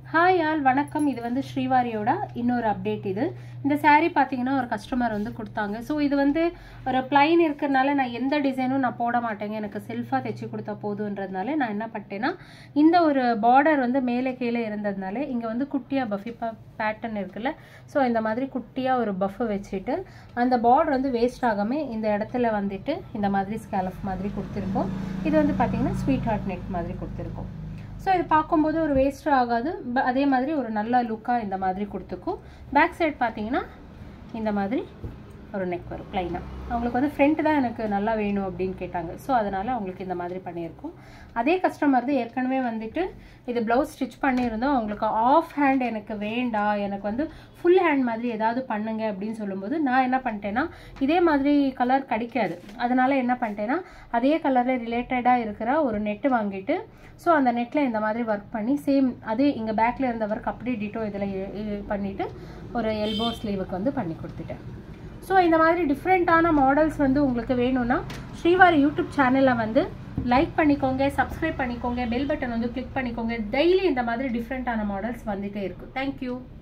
hi all வணக்கம் இது வந்து ஸ்ரீவாரியோட இன்னொரு அப்டேட் இது இந்த saree பார்த்தீங்கன்னா ஒரு கஸ்டமர் வந்து கொடுத்தாங்க ஸோ இது வந்து ஒரு பிளைன் இருக்கிறனால நான் எந்த டிசைனும் நான் போட மாட்டேங்க எனக்கு செல்ஃபாக தைச்சி கொடுத்தா போதுன்றதுனால நான் என்ன பண்ணிட்டேன்னா இந்த ஒரு பார்டர் வந்து மேலே கீழே இருந்ததுனால இங்கே வந்து குட்டியாக பஃபி பேட்டர்ன் இருக்குல்ல ஸோ இந்த மாதிரி குட்டியாக ஒரு பஃப் வச்சுட்டு அந்த பார்டர் வந்து வேஸ்ட் ஆகாமல் இந்த இடத்துல வந்துட்டு இந்த மாதிரி ஸ்கேலப் மாதிரி கொடுத்துருக்கோம் இது வந்து பார்த்தீங்கன்னா ஸ்வீட் ஹார்ட் நெக் மாதிரி கொடுத்துருக்கோம் ஸோ இது பார்க்கும்போது ஒரு வேஸ்ட் ஆகாது ப- அதே மாதிரி ஒரு நல்ல லுக்காக இந்த மாதிரி கொடுத்துக்கும் பேக் சைடு பார்த்தீங்கன்னா இந்த மாதிரி ஒரு நெக் வரும் ப்ளைனாக அவங்களுக்கு வந்து ஃப்ரண்ட் தான் எனக்கு நல்லா வேணும் அப்படின்னு கேட்டாங்க ஸோ அதனால் அவங்களுக்கு இந்த மாதிரி பண்ணியிருக்கோம் அதே கஸ்டமர் தான் ஏற்கனவே வந்துட்டு இது ப்ளவுஸ் ஸ்டிச் பண்ணியிருந்தோம் அவங்களுக்கு ஆஃப் ஹேண்ட் எனக்கு வேண்டாம் எனக்கு வந்து ஃபுல் ஹேண்ட் மாதிரி ஏதாவது பண்ணுங்க அப்படின்னு சொல்லும்போது நான் என்ன பண்ணிட்டேன்னா இதே மாதிரி கலர் கிடைக்காது அதனால என்ன பண்ணிட்டேன்னா அதே கலரில் ரிலேட்டடாக இருக்கிற ஒரு நெட்டு வாங்கிட்டு ஸோ அந்த நெட்டில் இந்த மாதிரி ஒர்க் பண்ணி சேம் அதே இங்கே பேக்கில் இருந்த ஒர்க் அப்படியே டிட்டோ இதில் பண்ணிவிட்டு ஒரு எல்போ ஸ்லீவுக்கு வந்து பண்ணி கொடுத்துட்டேன் ஸோ இந்த மாதிரி டிஃப்ரெண்ட்டான மாடல்ஸ் வந்து உங்களுக்கு வேணும்னா ஸ்ரீவாரி யூடியூப் சேனலில் வந்து லைக் பண்ணிக்கோங்க சப்ஸ்கிரைப் பண்ணிக்கோங்க பெல் பட்டன் வந்து கிளிக் பண்ணிக்கோங்க டெய்லி இந்த மாதிரி டிஃப்ரெண்ட்டான மாடல்ஸ் வந்துகிட்டே இருக்கும் தேங்க்யூ